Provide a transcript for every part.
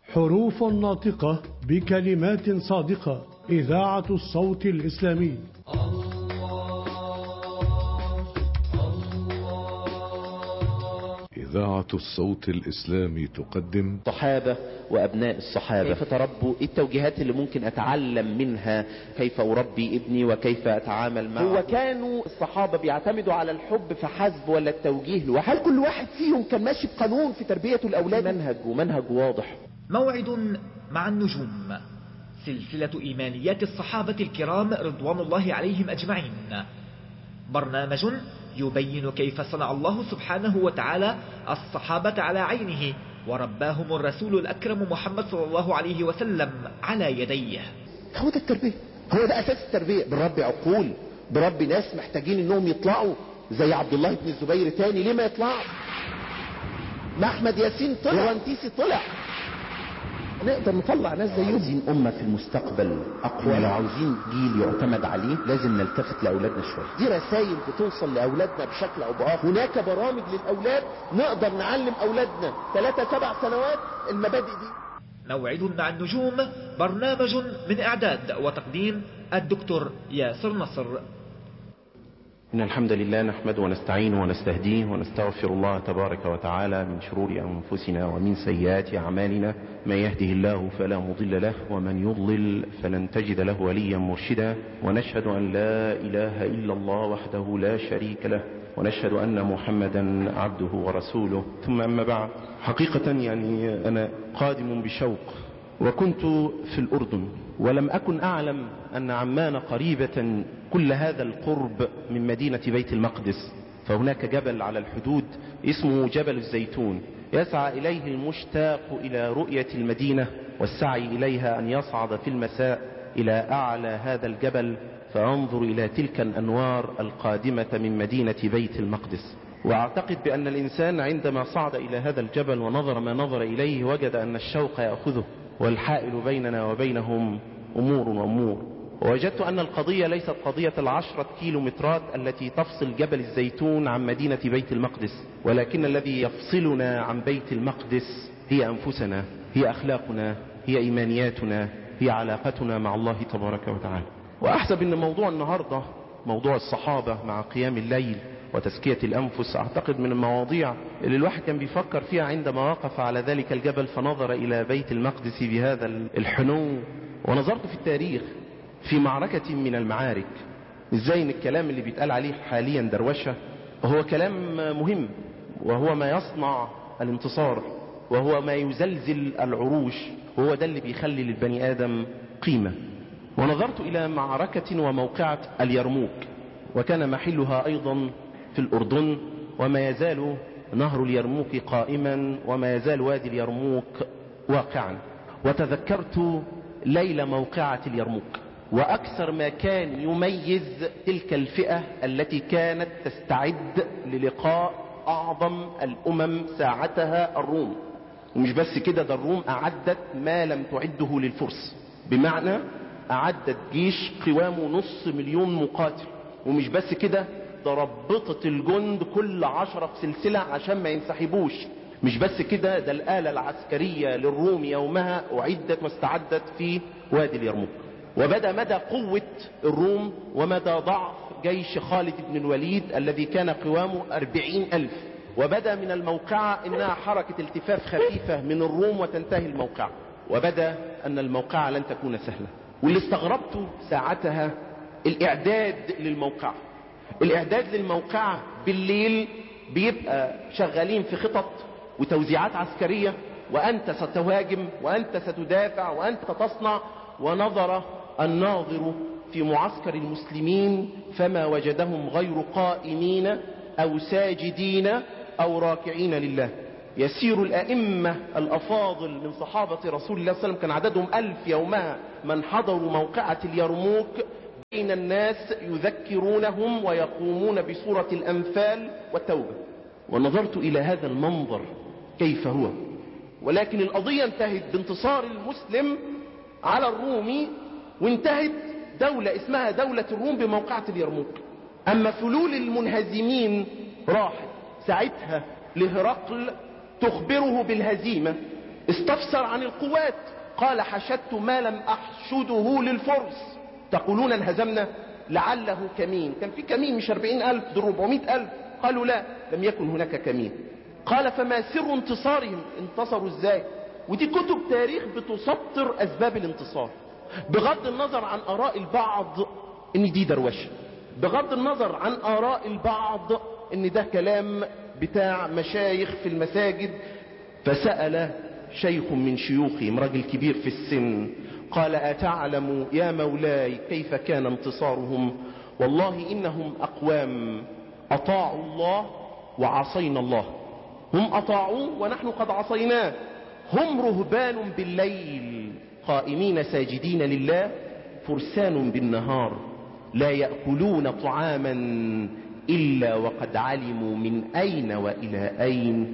حروف ناطقة بكلمات صادقة إذاعة الصوت الإسلامي إذاعة الصوت الإسلامي تقدم الصحابة وأبناء الصحابة كيف تربوا إيه التوجيهات اللي ممكن أتعلم منها كيف أربي ابني وكيف أتعامل معه هو كانوا الصحابة بيعتمدوا على الحب فحسب ولا التوجيه له هل كل واحد فيهم كان ماشي بقانون في تربية الأولاد منهج ومنهج واضح موعد مع النجوم سلسلة إيمانيات الصحابة الكرام رضوان الله عليهم أجمعين برنامج يبين كيف صنع الله سبحانه وتعالى الصحابة على عينه ورباهم الرسول الأكرم محمد صلى الله عليه وسلم على يديه هو ده التربية هو ده أساس التربية بربي عقول بربي ناس محتاجين انهم يطلعوا زي عبد الله بن الزبير تاني ليه ما يطلعوا ما احمد ياسين طلع ورنتيسي طلع نقدر نطلع ناس زيهم عايزين أمة في المستقبل أقوى لو عاوزين جيل يعتمد عليه لازم نلتفت لأولادنا شوية دي رسائل بتوصل لأولادنا بشكل أو بآخر هناك برامج للأولاد نقدر نعلم أولادنا ثلاثة سبع سنوات المبادئ دي موعد مع النجوم برنامج من إعداد وتقديم الدكتور ياسر نصر إن الحمد لله نحمده ونستعينه ونستهديه ونستغفر الله تبارك وتعالى من شرور أنفسنا ومن سيئات أعمالنا من يهده الله فلا مضل له ومن يضلل فلن تجد له وليا مرشدا ونشهد أن لا إله إلا الله وحده لا شريك له ونشهد أن محمدا عبده ورسوله ثم أما بعد حقيقة يعني أنا قادم بشوق وكنت في الأردن ولم أكن أعلم أن عمان قريبة كل هذا القرب من مدينة بيت المقدس فهناك جبل على الحدود اسمه جبل الزيتون يسعى إليه المشتاق إلى رؤية المدينة والسعي إليها أن يصعد في المساء إلى أعلى هذا الجبل فأنظر إلى تلك الأنوار القادمة من مدينة بيت المقدس وأعتقد بأن الإنسان عندما صعد إلى هذا الجبل ونظر ما نظر إليه وجد أن الشوق يأخذه والحائل بيننا وبينهم أمور وأمور ووجدت أن القضية ليست قضية العشرة كيلومترات التي تفصل جبل الزيتون عن مدينة بيت المقدس ولكن الذي يفصلنا عن بيت المقدس هي أنفسنا هي أخلاقنا هي إيمانياتنا هي علاقتنا مع الله تبارك وتعالى وأحسب أن موضوع النهاردة موضوع الصحابة مع قيام الليل وتزكية الأنفس أعتقد من المواضيع اللي الواحد كان بيفكر فيها عندما وقف على ذلك الجبل فنظر إلى بيت المقدس بهذا الحنو ونظرت في التاريخ في معركة من المعارك ازاي ان الكلام اللي بيتقال عليه حاليا دروشة هو كلام مهم وهو ما يصنع الانتصار وهو ما يزلزل العروش وهو ده اللي بيخلي للبني آدم قيمة ونظرت إلى معركة وموقعة اليرموك وكان محلها أيضا في الأردن وما يزال نهر اليرموك قائما وما يزال وادي اليرموك واقعا وتذكرت ليلة موقعة اليرموك وأكثر ما كان يميز تلك الفئة التي كانت تستعد للقاء أعظم الأمم ساعتها الروم ومش بس كده ده الروم أعدت ما لم تعده للفرس بمعنى أعدت جيش قوامه نص مليون مقاتل ومش بس كده ده ربطت الجند كل عشرة في سلسلة عشان ما ينسحبوش مش بس كده ده الآلة العسكرية للروم يومها أعدت واستعدت في وادي اليرموك وبدا مدى قوة الروم ومدى ضعف جيش خالد بن الوليد الذي كان قوامه أربعين ألف وبدا من الموقعة إنها حركة التفاف خفيفة من الروم وتنتهي الموقعة وبدا أن الموقعة لن تكون سهلة واللي استغربته ساعتها الإعداد للموقعة الإعداد للموقعة بالليل بيبقى شغالين في خطط وتوزيعات عسكرية وأنت ستهاجم وأنت ستدافع وأنت تصنع ونظر الناظر في معسكر المسلمين فما وجدهم غير قائمين أو ساجدين أو راكعين لله يسير الأئمة الأفاضل من صحابة رسول الله صلى الله عليه وسلم كان عددهم ألف يومها من حضروا موقعة اليرموك بين الناس يذكرونهم ويقومون بصورة الأنفال والتوبة ونظرت إلى هذا المنظر كيف هو ولكن القضية انتهت بانتصار المسلم على الروم وانتهت دولة اسمها دولة الروم بموقعة اليرموك أما فلول المنهزمين راحت ساعتها لهرقل تخبره بالهزيمة استفسر عن القوات قال حشدت ما لم أحشده للفرس تقولون انهزمنا لعله كمين كان في كمين مش 40 ألف دول 400 ألف قالوا لا لم يكن هناك كمين قال فما سر انتصارهم انتصروا ازاي ودي كتب تاريخ بتسطر أسباب الانتصار بغض النظر عن آراء البعض ان دي دروشه بغض النظر عن آراء البعض ان ده كلام بتاع مشايخ في المساجد فسأل شيخ من شيوخهم رجل كبير في السن قال أتعلم يا مولاي كيف كان انتصارهم والله إنهم أقوام أطاعوا الله وعصينا الله هم أطاعوه ونحن قد عصيناه هم رهبان بالليل قائمين ساجدين لله فرسان بالنهار لا يأكلون طعاما إلا وقد علموا من أين وإلى أين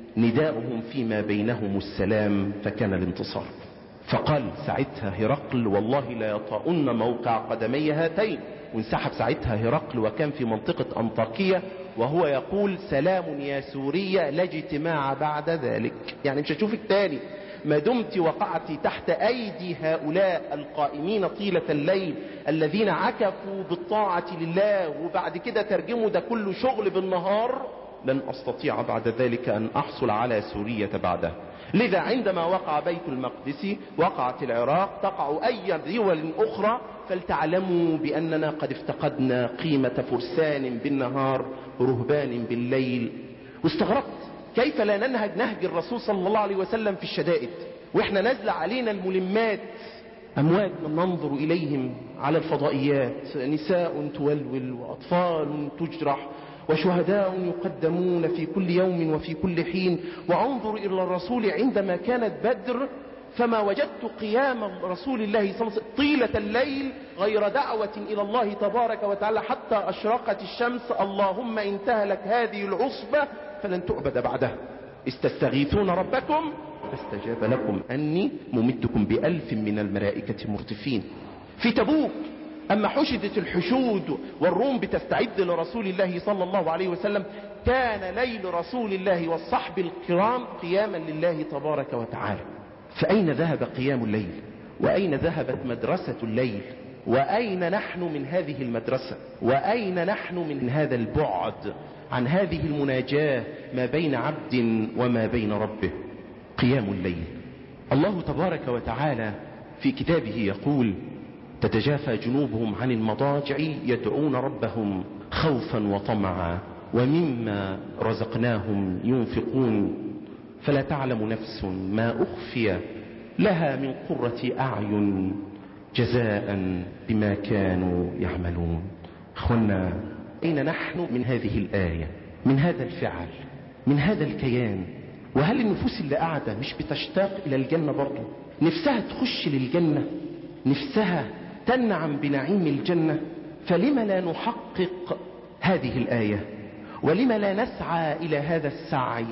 نداؤهم فيما بينهم السلام فكان الانتصار فقال ساعتها هرقل والله لا يطاؤن موقع قدمي هاتين وانسحب ساعتها هرقل وكان في منطقة أنطاكية وهو يقول سلام يا سوريا لا اجتماع بعد ذلك يعني مش هشوفك تاني ما دمت وقعت تحت أيدي هؤلاء القائمين طيلة الليل الذين عكفوا بالطاعة لله وبعد كده ترجموا ده كله شغل بالنهار لن أستطيع بعد ذلك أن أحصل على سورية بعدها لذا عندما وقع بيت المقدس وقعت العراق تقع أي دول أخرى فلتعلموا بأننا قد افتقدنا قيمة فرسان بالنهار رهبان بالليل واستغربت كيف لا ننهج نهج الرسول صلى الله عليه وسلم في الشدائد واحنا نزل علينا الملمات أموات من ننظر إليهم على الفضائيات نساء تولول وأطفال تجرح وشهداء يقدمون في كل يوم وفي كل حين وانظر إلى الرسول عندما كانت بدر فما وجدت قيام رسول الله صلى الله عليه وسلم طيلة الليل غير دعوة إلى الله تبارك وتعالى حتى أشرقت الشمس اللهم إن تهلك هذه العصبة فلن تعبد بعدها استستغيثون ربكم فاستجاب لكم أني ممدكم بألف من الملائكة مرتفين في تبوك أما حشدت الحشود والروم بتستعد لرسول الله صلى الله عليه وسلم كان ليل رسول الله والصحب الكرام قياما لله تبارك وتعالى فأين ذهب قيام الليل وأين ذهبت مدرسة الليل وأين نحن من هذه المدرسة وأين نحن من هذا البعد عن هذه المناجاة ما بين عبد وما بين ربه قيام الليل الله تبارك وتعالى في كتابه يقول تتجافى جنوبهم عن المضاجع يدعون ربهم خوفا وطمعا ومما رزقناهم ينفقون فلا تعلم نفس ما أخفي لها من قرة أعين جزاء بما كانوا يعملون اخوانا أين نحن من هذه الآية من هذا الفعل من هذا الكيان وهل النفوس اللي قاعدة مش بتشتاق إلى الجنة برضو نفسها تخش للجنة نفسها تنعم بنعيم الجنة فلم لا نحقق هذه الآية ولم لا نسعى إلى هذا السعي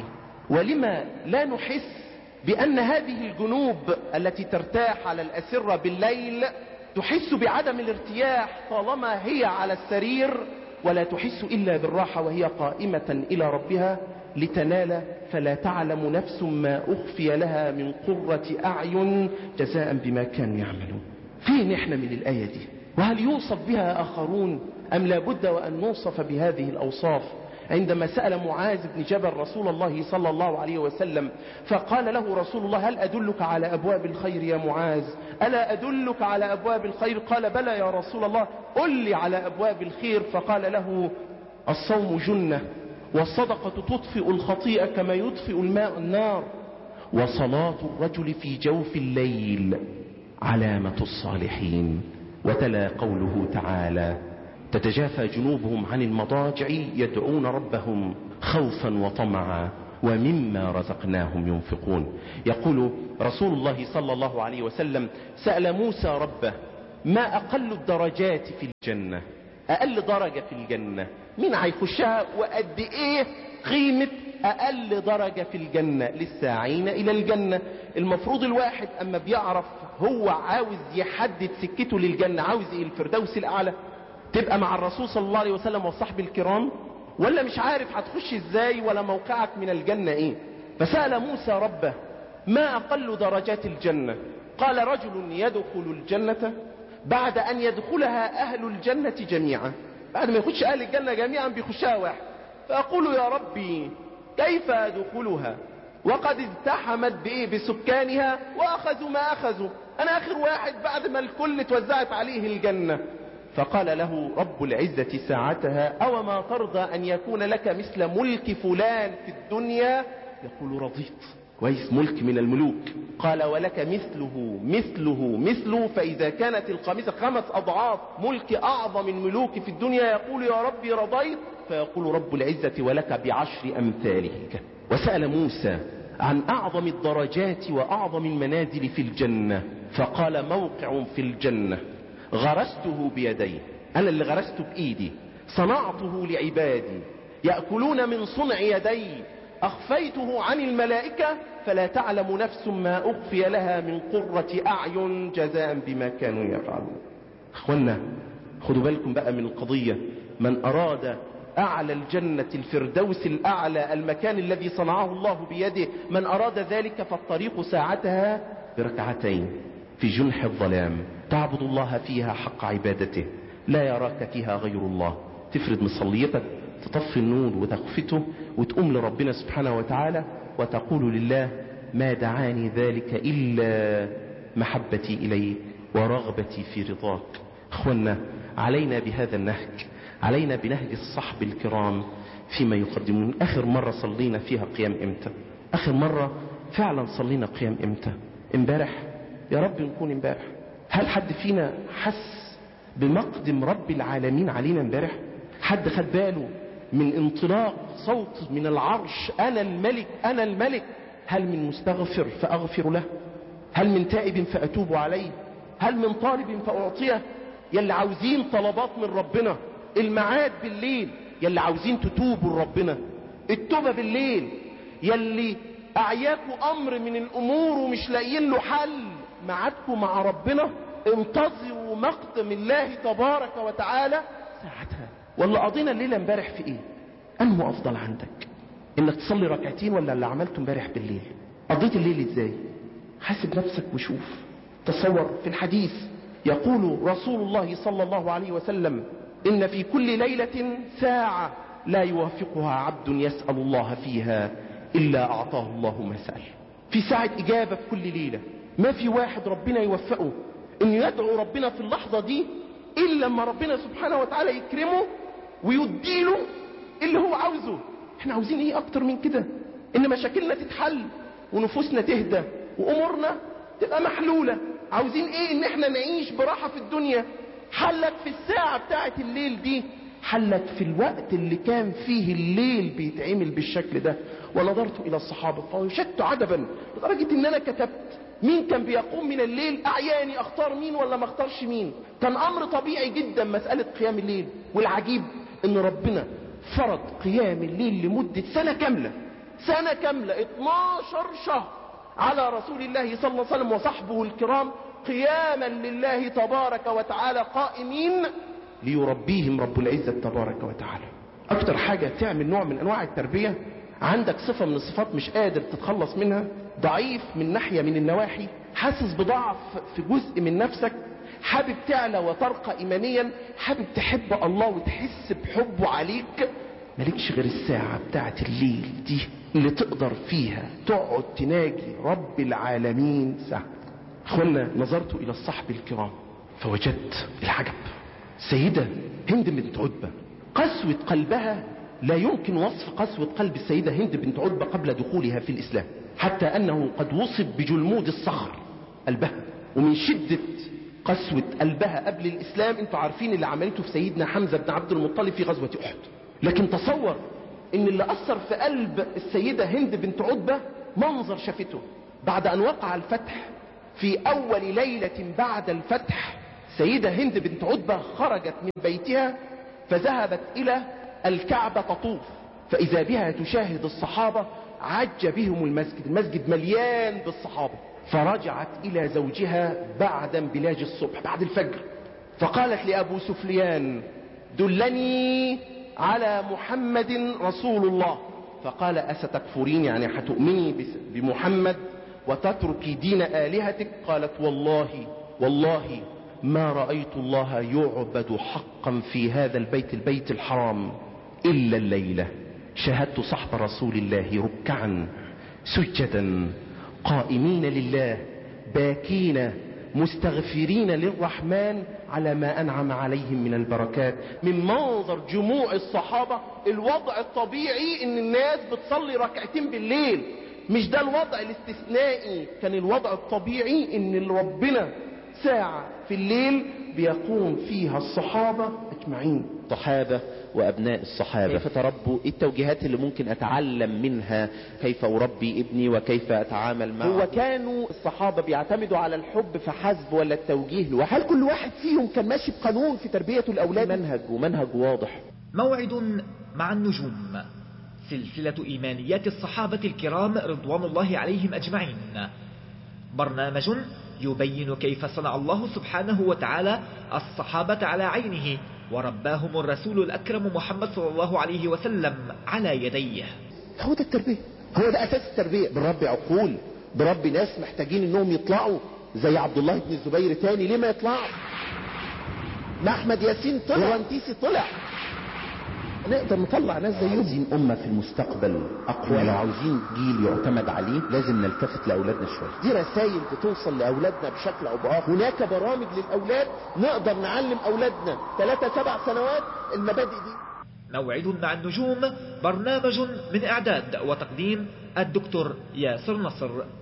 ولم لا نحس بأن هذه الجنوب التي ترتاح على الأسرة بالليل تحس بعدم الارتياح طالما هي على السرير ولا تحس إلا بالراحة وهي قائمة إلى ربها لتنال فلا تعلم نفس ما أخفي لها من قرة أعين جزاء بما كانوا يعملون فين احنا من الآية دي وهل يوصف بها آخرون أم لابد وأن نوصف بهذه الأوصاف عندما سأل معاذ بن جبل رسول الله صلى الله عليه وسلم فقال له رسول الله هل أدلك على أبواب الخير يا معاذ ألا أدلك على أبواب الخير قال بلى يا رسول الله قل لي على أبواب الخير فقال له الصوم جنة والصدقة تطفئ الخطيئة كما يطفئ الماء النار وصلاة الرجل في جوف الليل علامة الصالحين وتلا قوله تعالى تتجافى جنوبهم عن المضاجع يدعون ربهم خوفا وطمعا ومما رزقناهم ينفقون يقول رسول الله صلى الله عليه وسلم سأل موسى ربه ما أقل الدرجات في الجنة أقل درجة في الجنة مين هيخشها وقد إيه قيمة أقل درجة في الجنة للساعين إلى الجنة المفروض الواحد أما بيعرف هو عاوز يحدد سكته للجنة عاوز إيه الفردوس الأعلى تبقى مع الرسول صلى الله عليه وسلم والصحب الكرام ولا مش عارف هتخش ازاي ولا موقعك من الجنة ايه فسأل موسى ربه ما أقل درجات الجنة قال رجل يدخل الجنة بعد أن يدخلها أهل الجنة جميعا بعد ما يخش أهل الجنة جميعا بيخشها واحد فأقول يا ربي كيف أدخلها وقد ازدحمت بإيه بسكانها وأخذوا ما أخذوا أنا آخر واحد بعد ما الكل توزعت عليه الجنة فقال له رب العزة ساعتها أو ما ترضى أن يكون لك مثل ملك فلان في الدنيا يقول رضيت كويس ملك من الملوك قال ولك مثله مثله مثله فإذا كانت القميصة خمس أضعاف ملك أعظم الملوك في الدنيا يقول يا ربي رضيت فيقول رب العزة ولك بعشر أمثاله وسأل موسى عن أعظم الدرجات وأعظم المنازل في الجنة فقال موقع في الجنة غرسته بيدي أنا اللي غرسته بإيدي صنعته لعبادي يأكلون من صنع يدي أخفيته عن الملائكة فلا تعلم نفس ما أخفي لها من قرة أعين جزاء بما كانوا يفعلون أخوانا خدوا بالكم بقى من القضية من أراد أعلى الجنة الفردوس الأعلى المكان الذي صنعه الله بيده من أراد ذلك فالطريق ساعتها بركعتين في جنح الظلام تعبد الله فيها حق عبادته لا يراك فيها غير الله تفرد مصليتك تطفي النور وتخفته وتقوم لربنا سبحانه وتعالى وتقول لله ما دعاني ذلك إلا محبتي إليك ورغبتي في رضاك أخوانا علينا بهذا النهج علينا بنهج الصحب الكرام فيما يقدمون آخر مرة صلينا فيها قيام إمتى آخر مرة فعلا صلينا قيام إمتى امبارح يا رب نكون امبارح هل حد فينا حس بمقدم رب العالمين علينا امبارح حد خد باله من انطلاق صوت من العرش أنا الملك أنا الملك هل من مستغفر فأغفر له هل من تائب فأتوب عليه هل من طالب فأعطيه يلي عاوزين طلبات من ربنا المعاد بالليل يلي عاوزين تتوبوا لربنا التوبة بالليل يلي أعياكوا أمر من الأمور ومش لاقيين له حل معادكم مع ربنا انتظروا مقدم الله تبارك وتعالى ساعتها ولا قضينا الليلة امبارح في ايه انه افضل عندك انك تصلي ركعتين ولا اللي عملته امبارح بالليل قضيت الليل ازاي حاسب نفسك وشوف تصور في الحديث يقول رسول الله صلى الله عليه وسلم ان في كل ليلة ساعة لا يوافقها عبد يسأل الله فيها الا اعطاه الله ما سأل في ساعة اجابة في كل ليلة ما في واحد ربنا يوفقه انه يدعو ربنا في اللحظة دي الا لما ربنا سبحانه وتعالى يكرمه ويديله اللي هو عاوزه احنا عاوزين ايه اكتر من كده ان مشاكلنا تتحل ونفوسنا تهدى وامورنا تبقى محلولة عاوزين ايه ان احنا نعيش براحة في الدنيا حلك في الساعة بتاعت الليل دي حلك في الوقت اللي كان فيه الليل بيتعمل بالشكل ده ونظرت الى الصحابة فوجدت عجبا لدرجة ان انا كتبت مين كان بيقوم من الليل اعياني اختار مين ولا ما اختارش مين كان امر طبيعي جدا مسألة قيام الليل والعجيب ان ربنا فرض قيام الليل لمدة سنة كاملة سنة كاملة 12 شهر على رسول الله صلى الله عليه وسلم وصحبه الكرام قياما لله تبارك وتعالى قائمين ليربيهم رب العزة تبارك وتعالى اكتر حاجة تعمل نوع من انواع التربية عندك صفة من الصفات مش قادر تتخلص منها ضعيف من ناحية من النواحي حاسس بضعف في جزء من نفسك حابب تعلى وترقى ايمانيا حابب تحب الله وتحس بحبه عليك مالكش غير الساعة بتاعت الليل دي اللي تقدر فيها تقعد تناجي رب العالمين ساعة اخوانا نظرت الى الصحب الكرام فوجدت العجب سيدة هند بنت عتبة قسوة قلبها لا يمكن وصف قسوة قلب السيدة هند بنت عتبة قبل دخولها في الإسلام حتى أنه قد وصف بجلمود الصخر قلبها ومن شدة قسوة قلبها قبل الإسلام انتوا عارفين اللي عملته في سيدنا حمزة بن عبد المطلب في غزوة أحد لكن تصور ان اللي أثر في قلب السيدة هند بنت عتبة منظر شافته بعد أن وقع الفتح في أول ليلة بعد الفتح سيدة هند بنت عتبة خرجت من بيتها فذهبت إلى الكعبة تطوف فإذا بها تشاهد الصحابة عج بهم المسجد المسجد مليان بالصحابة فرجعت إلى زوجها بعد انبلاج الصبح بعد الفجر فقالت لأبو سفليان دلني على محمد رسول الله فقال أستكفرين يعني هتؤمني بمحمد وتترك دين آلهتك قالت والله والله ما رأيت الله يعبد حقا في هذا البيت البيت الحرام إلا الليلة شاهدت صحب رسول الله ركعا سجدا قائمين لله باكين مستغفرين للرحمن على ما أنعم عليهم من البركات من منظر جموع الصحابة الوضع الطبيعي ان الناس بتصلي ركعتين بالليل مش ده الوضع الاستثنائي كان الوضع الطبيعي ان ربنا ساعة في الليل بيقوم فيها الصحابة اجمعين صحابة وابناء الصحابة كيف تربوا إيه التوجيهات اللي ممكن اتعلم منها كيف اربي ابني وكيف اتعامل معه هو كانوا الصحابة بيعتمدوا على الحب فحسب ولا التوجيه لوحده هل كل واحد فيهم كان ماشي بقانون في تربية الاولاد منهج ومنهج واضح موعد مع النجوم سلسلة إيمانيات الصحابة الكرام رضوان الله عليهم أجمعين برنامج يبين كيف صنع الله سبحانه وتعالى الصحابة على عينه ورباهم الرسول الأكرم محمد صلى الله عليه وسلم على يديه هو ده التربية هو ده أساس التربية بربي عقول بربي ناس محتاجين انهم يطلعوا زي عبد الله بن الزبير تاني ليه ما يطلعوا ما احمد ياسين طلع ورنتيسي طلع نقدر نطلع ناس زيهم عاوزين أمة في المستقبل أقوى لو عاوزين جيل يعتمد عليه لازم نلتفت لأولادنا شوية دي رسائل بتوصل لأولادنا بشكل أو بآخر هناك برامج للأولاد نقدر نعلم أولادنا ثلاثة سبع سنوات المبادئ دي موعد مع النجوم برنامج من إعداد وتقديم الدكتور ياسر نصر